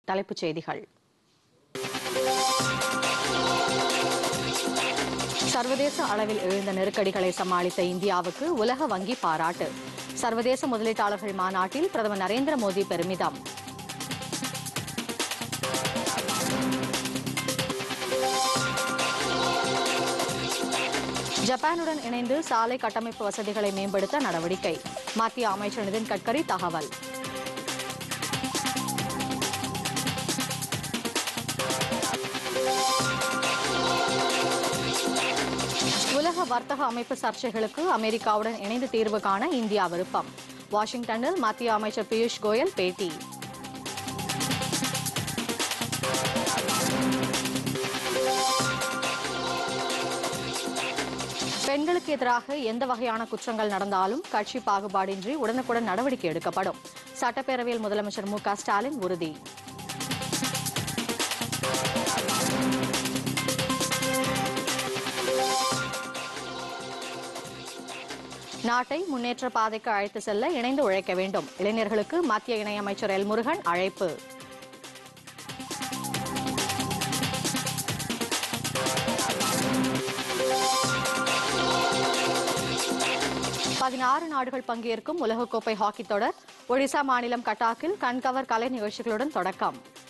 தலைப்புச் செய்திகள் சர்வதேச அளவில் எழுந்த நெருக்கடிகளை சமாளித்த இந்தியாவுக்கு உலக வங்கி பாராட்டு சர்வதேச முதலீட்டாளர்கள் மாநாட்டில் பிரதமர் நரேந்திர மோடி பெருமிதம் ஜப்பானுடன் இணைந்து சாலை கட்டமைப்பு வசதிகளை மேம்படுத்த நடவடிக்கை மத்திய அமைச்சர் நிதின் கட்கரி தகவல் உலக வர்த்தக அமைப்பு சர்ச்சைகளுக்கு அமெரிக்காவுடன் இணைந்து தீர்வு காண இந்தியா விருப்பம் வாஷிங்டனில் மத்திய அமைச்சர் பியூஷ் கோயல் பேட்டி பெண்களுக்கு எதிராக எந்த வகையான குற்றங்கள் நடந்தாலும் கட்சி பாகுபாடின்றி உடனுக்குடன் நடவடிக்கை எடுக்கப்படும் சட்டப்பேரவையில் முதலமைச்சர் மு க ஸ்டாலின் உறுதி நாட்டை முன்னேற்ற பாதைக்கு அழைத்து செல்ல இணைந்து உழைக்க வேண்டும் இளைஞர்களுக்கு மத்திய இணையமைச்சர் எல் முருகன் அழைப்பு பதினாறு நாடுகள் பங்கேற்கும் உலகக்கோப்பை ஹாக்கி தொடர் ஒடிசா மாநிலம் கட்டாக்கில் கண்கவர் கலை நிகழ்ச்சிகளுடன் தொடக்கம்